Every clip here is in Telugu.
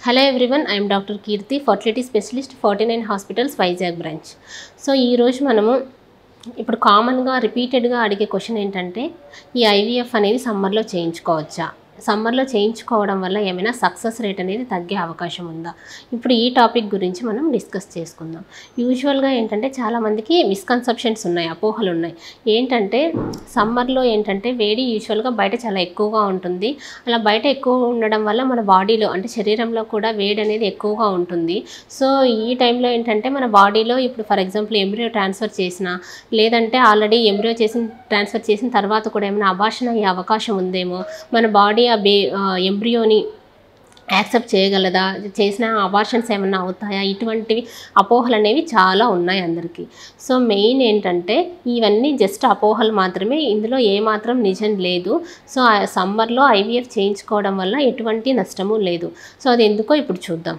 hello everyone I am doctor Keerthi fertility specialist forty nine hospitals Vizag branch so ఈరోజు మనము ఇప్పుడు కామన్గా రిపీటెడ్గా అడిగే క్వశ్చన్ ఏంటంటే ఈ ఐవీఎఫ్ అనేది సమ్మర్లో చేయించుకోవచ్చా సమ్మర్లో చేయించుకోవడం వల్ల ఏమైనా సక్సెస్ రేట్ అనేది తగ్గే అవకాశం ఉందా ఇప్పుడు ఈ టాపిక్ గురించి మనం డిస్కస్ చేసుకుందాం యూజువల్గా ఏంటంటే చాలామందికి మిస్కన్సెప్షన్స్ ఉన్నాయి అపోహలు ఉన్నాయి ఏంటంటే సమ్మర్లో ఏంటంటే వేడి యూజువల్గా బయట చాలా ఎక్కువగా ఉంటుంది అలా బయట ఎక్కువ ఉండడం వల్ల మన బాడీలో అంటే శరీరంలో కూడా వేడి అనేది ఎక్కువగా ఉంటుంది సో ఈ టైంలో ఏంటంటే మన బాడీలో ఇప్పుడు ఫర్ ఎగ్జాంపుల్ ఎంబ్రియో ట్రాన్స్ఫర్ చేసిన లేదంటే ఆల్రెడీ ఎంబ్రియో చేసిన ట్రాన్స్ఫర్ చేసిన తర్వాత కూడా ఏమైనా అభాషణ అయ్యే అవకాశం ఉందేమో మన బాడీ ఆ బే ఎంబ్రియోని యాక్సెప్ట్ చేయగలదా చేసిన అబార్షన్స్ ఏమైనా అవుతాయా ఇటువంటివి అపోహలు అనేవి చాలా ఉన్నాయి అందరికీ సో మెయిన్ ఏంటంటే ఇవన్నీ జస్ట్ అపోహలు మాత్రమే ఇందులో ఏమాత్రం నిజం లేదు సో ఆ సమ్మర్లో ఐవీఎఫ్ చేయించుకోవడం వల్ల ఎటువంటి నష్టము లేదు సో అది ఎందుకో ఇప్పుడు చూద్దాం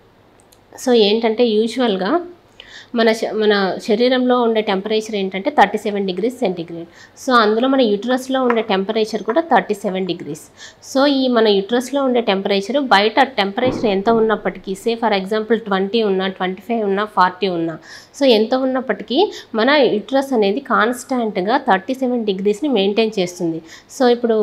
సో ఏంటంటే యూజువల్గా మన శ- మన శరీరంలో ఉండే టెంపరేచర్ ఏంటంటే thirty seven degrees centigrade so అందులో మన యుట్రస్లో ఉండే టెంపరేచర్ కూడా థర్టీ సెవెన్ డిగ్రీస్ సో ఈ మన యుట్రస్లో ఉండే టెంపరేచర్ బయట టెంపరేచర్ ఎంత ఉన్నప్పటికీ సే ఫర్ ఎగ్జాంపుల్ ట్వంటీ ఉన్నా ట్వంటీ ఫైవ్ ఉన్నా ఫార్టీ ఉన్నా సో ఎంత ఉన్నప్పటికీ మన యుట్రస్ అనేది కాన్స్టాంట్గా థర్టీ సెవెన్ డిగ్రీస్ని మెయింటైన్ చేస్తుంది సో ఇప్పుడు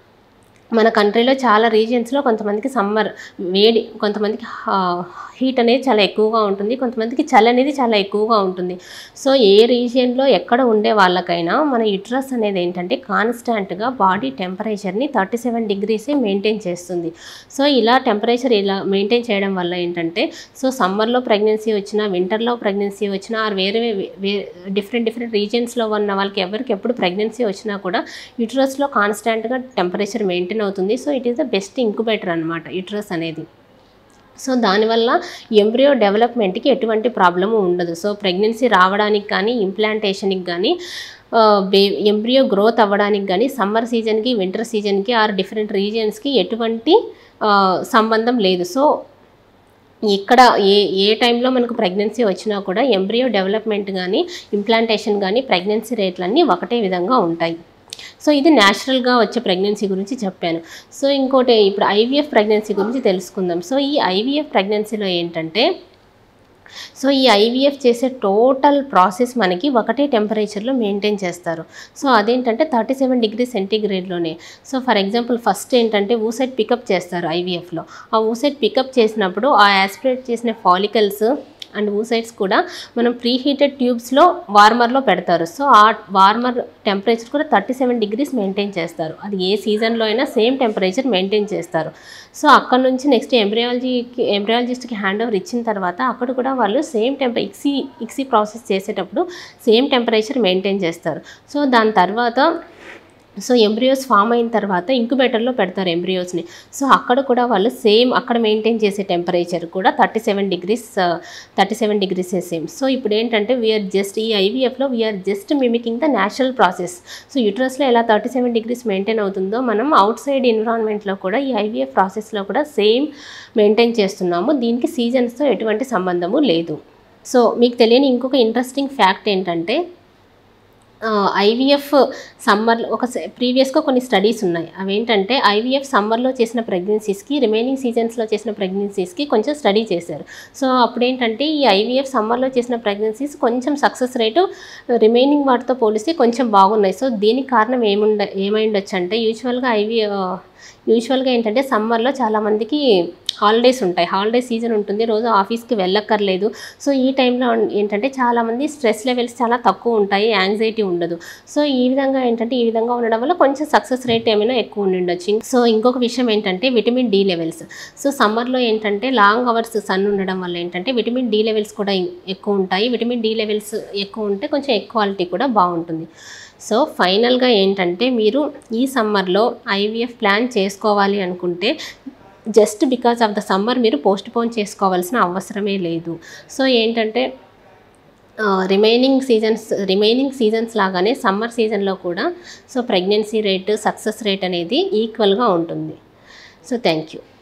మన కంట్రీలో చాలా రీజియన్స్లో కొంతమందికి సమ్మర్ వేడి కొంతమందికి హీట్ అనేది చాలా ఎక్కువగా ఉంటుంది కొంతమందికి చలి అనేది చాలా ఎక్కువగా ఉంటుంది సో ఏ రీజియన్లో ఎక్కడ ఉండే వాళ్ళకైనా మన యుట్రస్ అనేది ఏంటంటే కాన్స్టాంట్గా బాడీ టెంపరేచర్ని థర్టీ సెవెన్ డిగ్రీసే మెయింటైన్ చేస్తుంది సో ఇలా టెంపరేచర్ ఇలా మెయింటైన్ చేయడం వల్ల ఏంటంటే సో సమ్మర్లో ప్రెగ్నెన్సీ వచ్చినా వింటర్లో ప్రెగ్నెన్సీ వచ్చినా ఆర్ వేరే వే డిఫరెంట్ డిఫరెంట్ రీజియన్స్లో ఉన్న వాళ్ళకి ఎవరికి ఎప్పుడు ప్రెగ్నెన్సీ వచ్చినా కూడా యుట్రస్లో కాన్స్టాంట్గా టెంపరేచర్ మెయింటైన్ అవుతుంది so it is the best incubator అనమాట యుట్రస్ అనేది సో దానివల్ల ఎంబ్రియో డెవలప్మెంట్కి ఎటువంటి ప్రాబ్లము ఉండదు సో ప్రెగ్నెన్సీ రావడానికి కానీ ఇంప్లాంటేషన్కి కానీ ఆ, బే ఎంబ్రియో గ్రోత్ అవ్వడానికి కానీ సమ్మర్ సీజన్కి వింటర్ సీజన్కి ఆర్ డిఫరెంట్ రీజియన్స్కి ఎటువంటి ఆ, సంబంధం లేదు సో ఇక్కడ ఏ ఏ టైంలో మనకు ప్రెగ్నెన్సీ వచ్చినా కూడా ఎంబ్రియో డెవలప్మెంట్ కానీ ఇంప్లాంటేషన్ కానీ ప్రెగ్నెన్సీ రేట్లన్నీ ఒకటే విధంగా ఉంటాయి సో ఇది న్యాచురల్గా వచ్చే ప్రెగ్నెన్సీ గురించి చెప్పాను సో ఇంకోటి ఇప్పుడు ఐవీఎఫ్ ప్రెగ్నెన్సీ గురించి తెలుసుకుందాం సో ఈ ఐవీఎఫ్ ప్రెగ్నెన్సీలో ఏంటంటే సో ఈ ఐవీఎఫ్ చేసే టోటల్ ప్రాసెస్ మనకి ఒకటే టెంపరేచర్లో మెయింటైన్ చేస్తారు సో అదేంటంటే థర్టీ సెవెన్ డిగ్రీ సెంటీగ్రేడ్లోనే సో ఫర్ ఎగ్జాంపుల్ ఫస్ట్ ఏంటంటే ఊసైడ్ పికప్ చేస్తారు ఐవీఎఫ్లో ఆ ఊసైడ్ పికప్ చేసినప్పుడు ఆ యాస్పిరేట్ చేసిన ఫాలికల్స్ అండ్ ఊసైడ్స్ కూడా మనం ప్రీ హీటెడ్ ట్యూబ్స్లో వార్మర్లో పెడతారు సో ఆ వార్మర్ టెంపరేచర్ కూడా థర్టీ సెవెన్ డిగ్రీస్ మెయింటైన్ చేస్తారు అది ఏ సీజన్లో అయినా సేమ్ టెంపరేచర్ మెయింటైన్ చేస్తారు సో అక్కడ నుంచి నెక్స్ట్ ఎంబ్రియాలజీకి ఎంబ్రియాలజిస్ట్కి హ్యాండ్ ఓవర్ ఇచ్చిన తర్వాత అక్కడ కూడా వాళ్ళు same temp ICSI ICSI process చేసేటప్పుడు సేమ్ టెంపరేచర్ మెయింటైన్ చేస్తారు సో దాని తర్వాత సో ఎంబ్రియోస్ ఫామ్ అయిన తర్వాత ఇంక్యుబేటర్లో పెడతారు ఎంబ్రియోస్ని సో అక్కడ కూడా వాళ్ళు సేమ్ అక్కడ మెయింటైన్ చేసే టెంపరేచర్ కూడా thirty seven degrees thirty seven degrees same so ఇప్పుడు ఏంటంటే వీఆర్ జస్ట్ ఈ ఐవీఎఫ్లో we are just mimicking the natural process so యూట్రస్లో ఎలా థర్టీ సెవెన్ డిగ్రీస్ మెయింటైన్ అవుతుందో మనం అవుట్ సైడ్ ఎన్విరాన్మెంట్లో కూడా ఈ ఐవీఎఫ్ ప్రాసెస్లో కూడా సేమ్ మెయింటైన్ చేస్తున్నాము దీనికి సీజన్స్తో ఎటువంటి సంబంధము లేదు సో మీకు తెలియని ఇంకొక ఇంట్రెస్టింగ్ ఫ్యాక్ట్ ఏంటంటే ఐవీఎఫ్ సమ్మర్లో ఒక ప్రీవియస్గా కొన్ని స్టడీస్ ఉన్నాయి అవేంటంటే ఐవీఎఫ్ సమ్మర్లో చేసిన ప్రెగ్నెన్సీస్కి రిమైనింగ్ సీజన్స్లో చేసిన ప్రెగ్నెన్సీస్కి కొంచెం స్టడీ చేశారు సో అప్పుడు ఏంటంటే ఈ ఐవీఎఫ్ సమ్మర్లో చేసిన ప్రెగ్నెన్సీస్ కొంచెం సక్సెస్ రేటు రిమైనింగ్ వాటితో పోలిస్తే కొంచెం బాగున్నాయి సో దీనికి కారణం ఏముండ ఏమైండొచ్చు అంటే యూజువల్గా ఐవీ యూజువల్గా ఏంటంటే సమ్మర్లో చాలామందికి హాలిడేస్ ఉంటాయి హాలిడే సీజన్ ఉంటుంది రోజు ఆఫీస్కి వెళ్ళక్కర్లేదు సో ఈ టైంలో ఏంటంటే చాలామంది స్ట్రెస్ లెవెల్స్ చాలా తక్కువ ఉంటాయి యాంగ్జైటీ ఉండదు సో ఈ విధంగా ఏంటంటే ఈ విధంగా ఉండడం వల్ల కొంచెం సక్సెస్ రేట్ ఏమైనా ఎక్కువ ఉండి సో ఇంకొక విషయం ఏంటంటే విటమిన్ డి లెవెల్స్ సో సమ్మర్లో ఏంటంటే లాంగ్ అవర్స్ సన్ ఉండడం వల్ల ఏంటంటే విటమిన్ డి లెవెల్స్ కూడా ఎక్కువ ఉంటాయి విటమిన్ డి లెవెల్స్ ఎక్కువ ఉంటే కొంచెం క్వాలిటీ కూడా బాగుంటుంది సో ఫైనల్గా ఏంటంటే మీరు ఈ సమ్మర్లో ఐవీఎఫ్ ప్లాన్ చేసుకోవాలి అనుకుంటే just because of the summer మీరు పోస్ట్ పోన్ చేసుకోవాల్సిన అవసరమే లేదు సో ఏంటంటే రిమైనింగ్ సీజన్స్ రిమైనింగ్ సీజన్స్ లాగానే సమ్మర్ సీజన్లో కూడా so pregnancy rate success rate అనేది ఈక్వల్గా ఉంటుంది సో థ్యాంక్ యూ